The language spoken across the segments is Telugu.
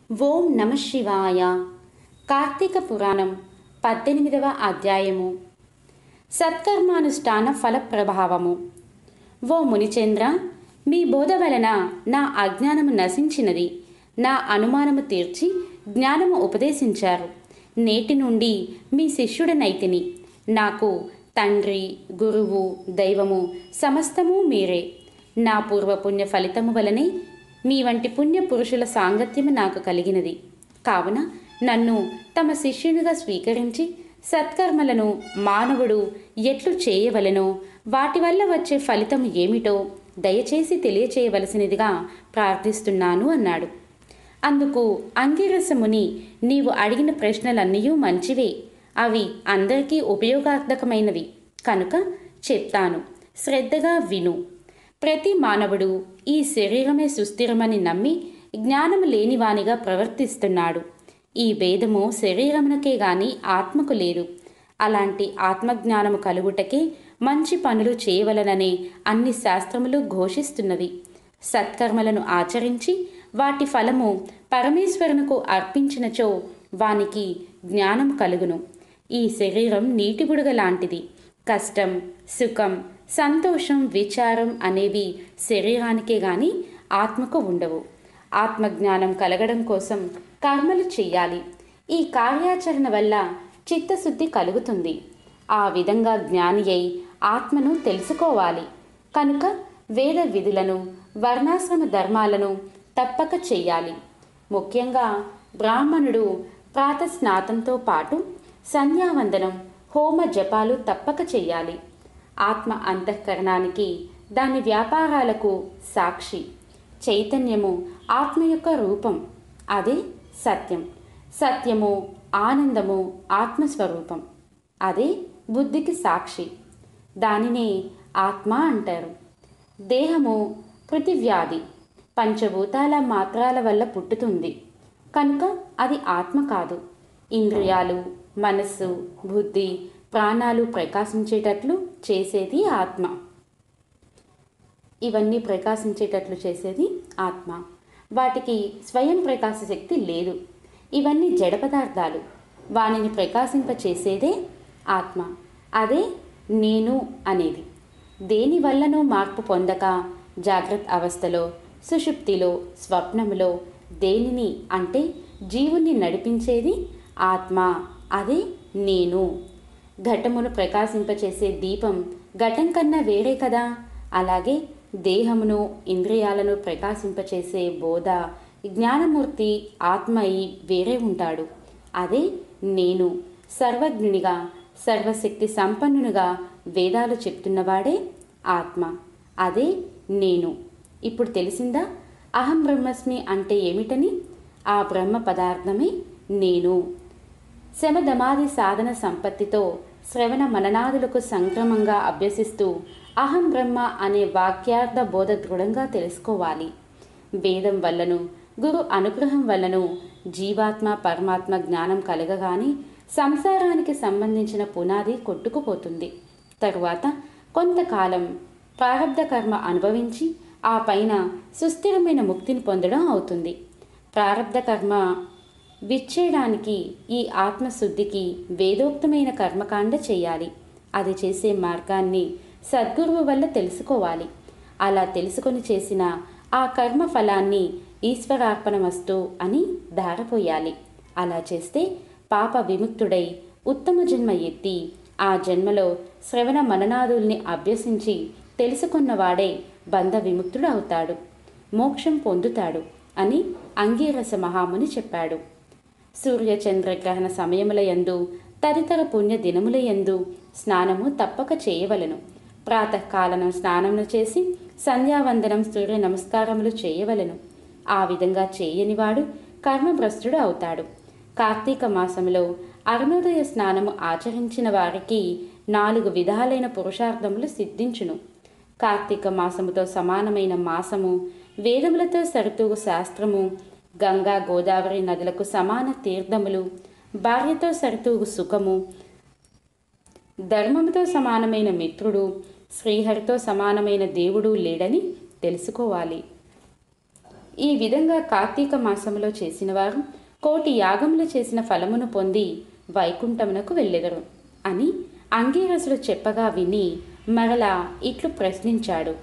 ఓం నమ శివాయ కార్తీక పురాణం పద్దెనిమిదవ అధ్యాయము సత్కర్మానుష్ఠాన ఫల ప్రభావము ఓ మునిచంద్ర మీ బోధ వలన నా అజ్ఞానము నశించినది నా అనుమానము తీర్చి జ్ఞానము ఉపదేశించారు నేటి నుండి మీ శిష్యుడనైతిని నాకు తండ్రి గురువు దైవము సమస్తము మీరే నా పూర్వపుణ్య ఫలితము వలనే మీ వంటి పుణ్య పురుషుల సాంగత్యము నాకు కలిగినది కావున నన్ను తమ శిష్యునిగా స్వీకరించి సత్కర్మలను మానవుడు ఎట్లు చేయవలెనో వాటి వల్ల వచ్చే ఫలితం ఏమిటో దయచేసి తెలియచేయవలసినదిగా ప్రార్థిస్తున్నాను అన్నాడు అందుకు అంగిరసముని నీవు అడిగిన ప్రశ్నలన్నీ మంచివే అవి అందరికీ ఉపయోగార్థకమైనవి కనుక చెప్తాను శ్రద్ధగా విను ప్రతి మానవుడు ఈ శరీరమే సుస్థిరమని నమ్మి జ్ఞానము లేనివానిగా ప్రవర్తిస్తున్నాడు ఈ భేదము శరీరమునకే గాని ఆత్మకు లేదు అలాంటి ఆత్మజ్ఞానము కలుగుటకే మంచి పనులు చేయవలననే అన్ని శాస్త్రములు ఘోషిస్తున్నవి సత్కర్మలను ఆచరించి వాటి ఫలము పరమేశ్వరునకు అర్పించినచో వానికి జ్ఞానం కలుగును ఈ శరీరం నీటి బుడగ లాంటిది కష్టం సుఖం సంతోషం విచారం అనేవి శరీరానికే గాని ఆత్మకు ఉండవు ఆత్మజ్ఞానం కలగడం కోసం కర్మలు చెయ్యాలి ఈ కార్యాచరణ వల్ల చిత్తశుద్ధి కలుగుతుంది ఆ విధంగా జ్ఞాని అయి ఆత్మను తెలుసుకోవాలి కనుక వేద విధులను వర్ణాశ్రమ ధర్మాలను తప్పక చెయ్యాలి ముఖ్యంగా బ్రాహ్మణుడు ప్రాతస్నాతంతో పాటు సంధ్యావందనం హోమ జపాలు తప్పక చెయ్యాలి ఆత్మ అంతఃకరణానికి దాని వ్యాపారాలకు సాక్షి చైతన్యము ఆత్మ యొక్క రూపం అదే సత్యం సత్యము ఆనందము ఆత్మస్వరూపం అదే బుద్ధికి సాక్షి దానినే ఆత్మ అంటారు దేహము పృథివ్యాధి పంచభూతాల మాత్రాల వల్ల పుట్టుతుంది కనుక అది ఆత్మ కాదు ఇంద్రియాలు మనస్సు బుద్ధి ప్రాణాలు ప్రకాశించేటట్లు చేసేది ఆత్మ ఇవన్నీ ప్రకాశించేటట్లు చేసేది ఆత్మ వాటికి స్వయం ప్రకాశ శక్తి లేదు ఇవన్నీ జడ పదార్థాలు వానిని ప్రకాశింపచేసేదే ఆత్మ అదే నేను అనేది దేని వల్లనో మార్పు పొందక జాగ్రత్త అవస్థలో సుషుప్తిలో స్వప్నములో దేనిని అంటే జీవుని నడిపించేది ఆత్మ అదే నేను ఘటమును ప్రకాశింపచేసే దీపం ఘటం కన్నా వేరే కదా అలాగే దేహమును ఇంద్రియాలను ప్రకాశింపచేసే బోధ జ్ఞానమూర్తి ఆత్మ అయి వేరే ఉంటాడు అదే నేను సర్వజ్ఞునిగా సర్వశక్తి సంపన్నునిగా వేదాలు చెప్తున్నవాడే ఆత్మ అదే నేను ఇప్పుడు తెలిసిందా అహం బ్రహ్మస్మి అంటే ఏమిటని ఆ బ్రహ్మ పదార్థమే నేను శమధమాది సాధన సంపత్తితో శ్రవణ మననాదులకు సంక్రమంగా అభ్యసిస్తూ అహం బ్రహ్మ అనే వాక్యార్థ బోధ దృఢంగా తెలుసుకోవాలి వేదం వల్లను గురు అనుగ్రహం వల్లను జీవాత్మ పరమాత్మ జ్ఞానం కలగగానే సంసారానికి సంబంధించిన పునాది కొట్టుకుపోతుంది తరువాత కొంతకాలం ప్రారంధ కర్మ అనుభవించి ఆ పైన సుస్థిరమైన ముక్తిని పొందడం అవుతుంది ప్రారంధ కర్మ విచ్చేయడానికి ఈ ఆత్మశుద్ధికి వేదోక్తమైన కర్మకాండ చేయాలి అది చేసే మార్గాన్ని సద్గురువు వల్ల తెలుసుకోవాలి అలా తెలుసుకొని చేసిన ఆ కర్మ ఫలాన్ని ఈశ్వరార్పణమస్తు అని ధారపోయాలి అలా చేస్తే పాప విముక్తుడై ఉత్తమ జన్మ ఎత్తి ఆ జన్మలో శ్రవణ మననాదుల్ని అభ్యసించి తెలుసుకున్నవాడే బంధ విముక్తుడు అవుతాడు మోక్షం పొందుతాడు అని అంగీరస మహాముని చెప్పాడు సూర్యచంద్రగ్రహణ సమయముల యందు తదితర పుణ్య దినముల యందు స్నానము తప్పక చేయవలను ప్రాతకాలను స్నానమును చేసి సంధ్యావందనం సూర్య నమస్కారములు చేయవలను ఆ విధంగా చేయనివాడు కర్మభ్రష్టుడు అవుతాడు కార్తీక మాసంలో అరుణోదయ స్నానము ఆచరించిన వారికి నాలుగు విధాలైన పురుషార్థములు సిద్ధించును కార్తీక మాసముతో సమానమైన మాసము వేదములతో సరితూగు శాస్త్రము గంగా గోదావరి నదులకు సమాన తీర్థములు భార్యతో సరితూగు సుఖము ధర్మముతో సమానమైన మిత్రుడు శ్రీహరితో సమానమైన దేవుడు లేడని తెలుసుకోవాలి ఈ విధంగా కార్తీక మాసములో చేసిన వారు కోటి యాగములు చేసిన ఫలమును పొంది వైకుంఠమునకు వెళ్ళెదరు అని అంగీరసుడు చెప్పగా విని మరలా ఇట్లు ప్రశ్నించాడు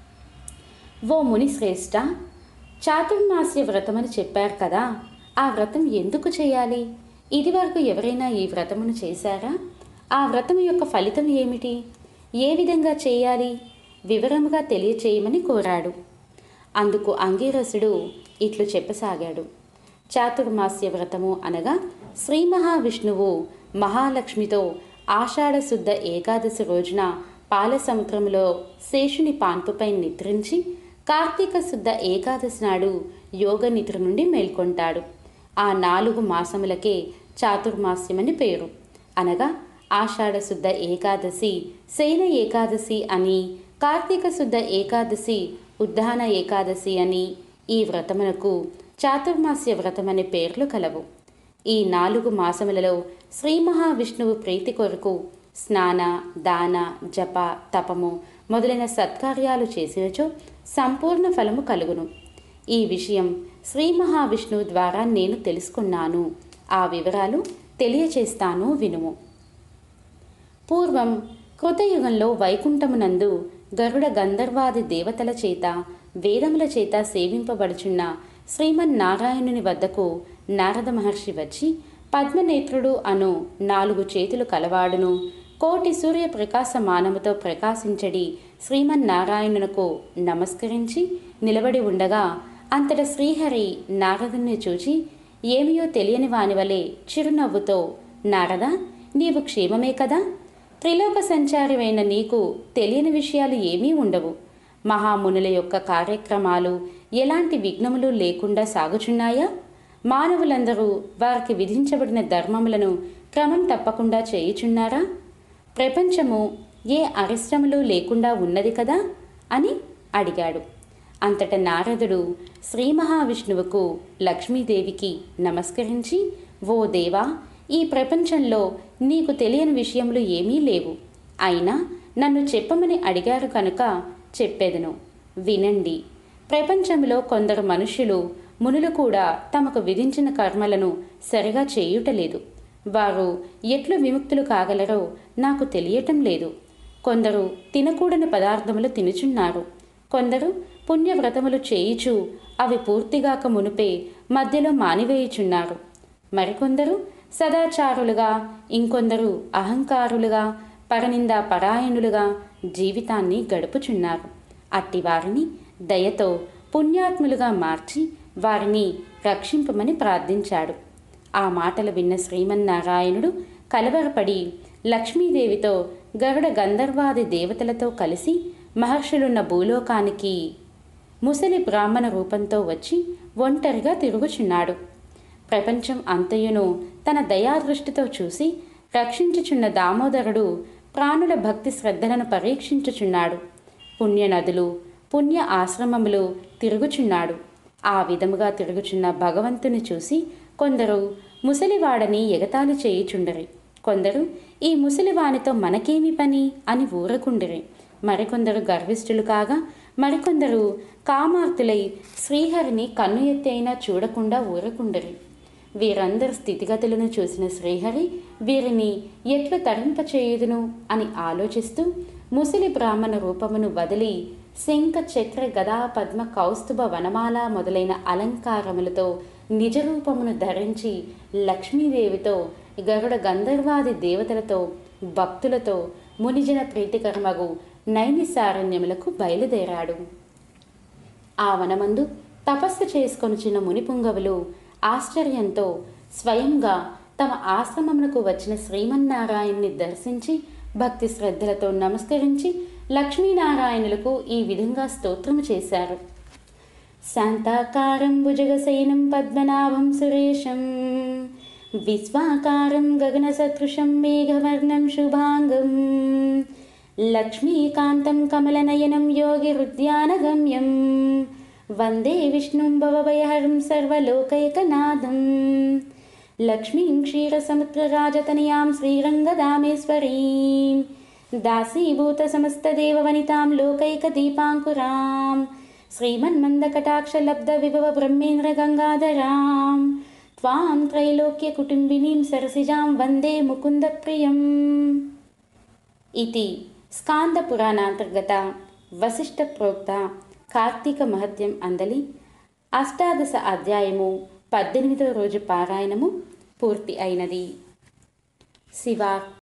ఓ ముని శ్రేష్ఠ చాతుర్మాస్య వ్రతమని చెప్పారు కదా ఆ వ్రతం ఎందుకు చేయాలి ఇదివరకు ఎవరైనా ఈ వ్రతమును చేశారా ఆ వ్రతం యొక్క ఫలితం ఏమిటి ఏ విధంగా చేయాలి వివరముగా తెలియచేయమని కోరాడు అందుకు అంగీరసుడు ఇట్లు చెప్పసాగాడు చాతుర్మాస్య వ్రతము అనగా శ్రీ మహావిష్ణువు మహాలక్ష్మితో ఆషాఢ శుద్ధ ఏకాదశి రోజున పాల సముద్రంలో శేషుని పాన్పుపై నిద్రించి కార్తీక శుద్ధ ఏకాదశి నాడు యోగ నిద్ర నుండి మేల్కొంటాడు ఆ నాలుగు మాసములకే చాతుర్మాస్యమని పేరు అనగా ఆషాఢ శుద్ధ ఏకాదశి శయన ఏకాదశి అని కార్తీక శుద్ధ ఏకాదశి ఉద్దాన ఏకాదశి అని ఈ వ్రతమునకు చాతుర్మాస్య వ్రతమనే పేర్లు కలవు ఈ నాలుగు మాసములలో శ్రీ మహావిష్ణువు ప్రీతి కొరకు స్నాన దాన జప తపము మొదలైన సత్కార్యాలు చేసినచో సంపూర్ణ ఫలము కలుగును ఈ విషయం శ్రీ మహావిష్ణువు ద్వారా నేను తెలుసుకున్నాను ఆ వివరాలు తెలియచేస్తాను వినుము పూర్వం కృతయుగంలో వైకుంఠమునందు గరుడ గంధర్వాది దేవతల చేత వేదముల చేత సేవింపబడుచున్న శ్రీమన్నారాయణుని వద్దకు నారద మహర్షి వచ్చి పద్మనేత్రుడు అను నాలుగు చేతులు కలవాడును కోటి సూర్య ప్రకాశమానముతో ప్రకాశించడి శ్రీమన్నారాయణునకు నమస్కరించి నిలబడి ఉండగా అంతట శ్రీహరి నారదుని చూచి ఏమియో తెలియని వాని వలె చిరునవ్వుతో నారద నీవు క్షేమమే కదా త్రిలోక సంచారమైన నీకు తెలియని విషయాలు ఏమీ ఉండవు మహామునుల యొక్క కార్యక్రమాలు ఎలాంటి విఘ్నములు లేకుండా సాగుచున్నాయా మానవులందరూ వారికి విధించబడిన ధర్మములను క్రమం తప్పకుండా చేయుచున్నారా ప్రపంచము ఏ అరిష్టములు లేకుండా ఉన్నది కదా అని అడిగాడు అంతట నారదుడు శ్రీ మహావిష్ణువుకు లక్ష్మీదేవికి నమస్కరించి ఓ దేవా ఈ ప్రపంచంలో నీకు తెలియని విషయములు ఏమీ లేవు అయినా నన్ను చెప్పమని అడిగారు కనుక చెప్పేదను వినండి ప్రపంచంలో కొందరు మనుష్యులు మునులు కూడా తమకు విధించిన కర్మలను సరిగా చేయుటలేదు వారు ఎట్లు విముక్తులు కాగలరో నాకు తెలియటం లేదు కొందరు తినకూడని పదార్థములు తినుచున్నారు కొందరు పుణ్యవ్రతములు చేయుచు అవి పూర్తిగాక మునుపే మధ్యలో మానివేయుచున్నారు మరికొందరు సదాచారులుగా ఇంకొందరు అహంకారులుగా పరనింద పరాయణులుగా జీవితాన్ని గడుపుచున్నారు అట్టి వారిని దయతో పుణ్యాత్ములుగా మార్చి వారిని రక్షింపమని ప్రార్థించాడు ఆ మాటలు విన్న శ్రీమన్నారాయణుడు కలవరపడి లక్ష్మీదేవితో గరుడ గంధర్వాది దేవతలతో కలిసి మహర్షులున్న భూలోకానికి ముసలి బ్రాహ్మణ రూపంతో వచ్చి ఒంటరిగా తిరుగుచున్నాడు ప్రపంచం అంతయును తన దయాదృష్టితో చూసి రక్షించుచున్న దామోదరుడు ప్రాణుల భక్తి శ్రద్ధలను పరీక్షించుచున్నాడు పుణ్యనదులు పుణ్య ఆశ్రమములు తిరుగుచున్నాడు ఆ విధముగా తిరుగుచున్న భగవంతుని చూసి కొందరు ముసలివాడని ఎగతాళి చేయుచుండరి కొందరు ఈ ముసలివానితో మనకేమి పని అని ఊరకుండిరి మరికొందరు గర్విష్ఠులు కాగా మరికొందరు కామార్తులై శ్రీహరిని కన్ను ఎత్తి అయినా చూడకుండా ఊరకుండరి వీరందరి స్థితిగతులను చూసిన శ్రీహరి వీరిని ఎట్లు తరింపచేయుదును అని ఆలోచిస్తూ ముసలి బ్రాహ్మణ రూపమును వదిలి శంఖ చక్ర గదా పద్మ కౌస్తుభ వనమాల మొదలైన అలంకారములతో నిజ రూపమును ధరించి లక్ష్మీదేవితో గరుడ గంధర్వాది దేవతలతో భక్తులతో మునిజన ప్రీతికరమగు నైనిసారణ్యములకు బయలుదేరాడు ఆ వనమందు తపస్సు చేసుకొనుచున్న మునిపుంగవులు ఆశ్చర్యంతో స్వయంగా తమ ఆశ్రమమునకు వచ్చిన శ్రీమన్నారాయణ్ణి దర్శించి భక్తి శ్రద్ధలతో నమస్కరించి లక్ష్మీనారాయణులకు ఈ విధంగా స్తోత్రము చేశారు శాంతాకారం భుజగశయనం పద్మనాభం సురేశం విశ్వాకారం గగనసదృశం మేఘవర్ణం శుభాంగం లక్ష్మీకాంతం కమలనయనం యోగిరుద్యానగమ్యం వందే విష్ణుం భవభయహరం సర్వలోకైకనాథం లక్ష్మీం క్షీరసముద్రరాజతనయాం శ్రీరంగదామేశ్వరీం దాసీభూత సమస్తదేవవనితాం లోకైకదీపాంకురాం श्रीमन्मन्दकटाक्षलब्धविभव ब्रह्मेन्द्रगङ्गाधरां त्वां त्रैलोक्यकुटुम्बिनीं सरसिजां वन्दे मुकुन्दप्रियम् इति స్కాందపురాణాంతర్గత వశిష్ఠ ప్రోక్త కార్తీక మహత్యం అందలి అష్టాదశ అధ్యాయము పద్దెనిమిదవ రోజు పారాయణము పూర్తి అయినది శివ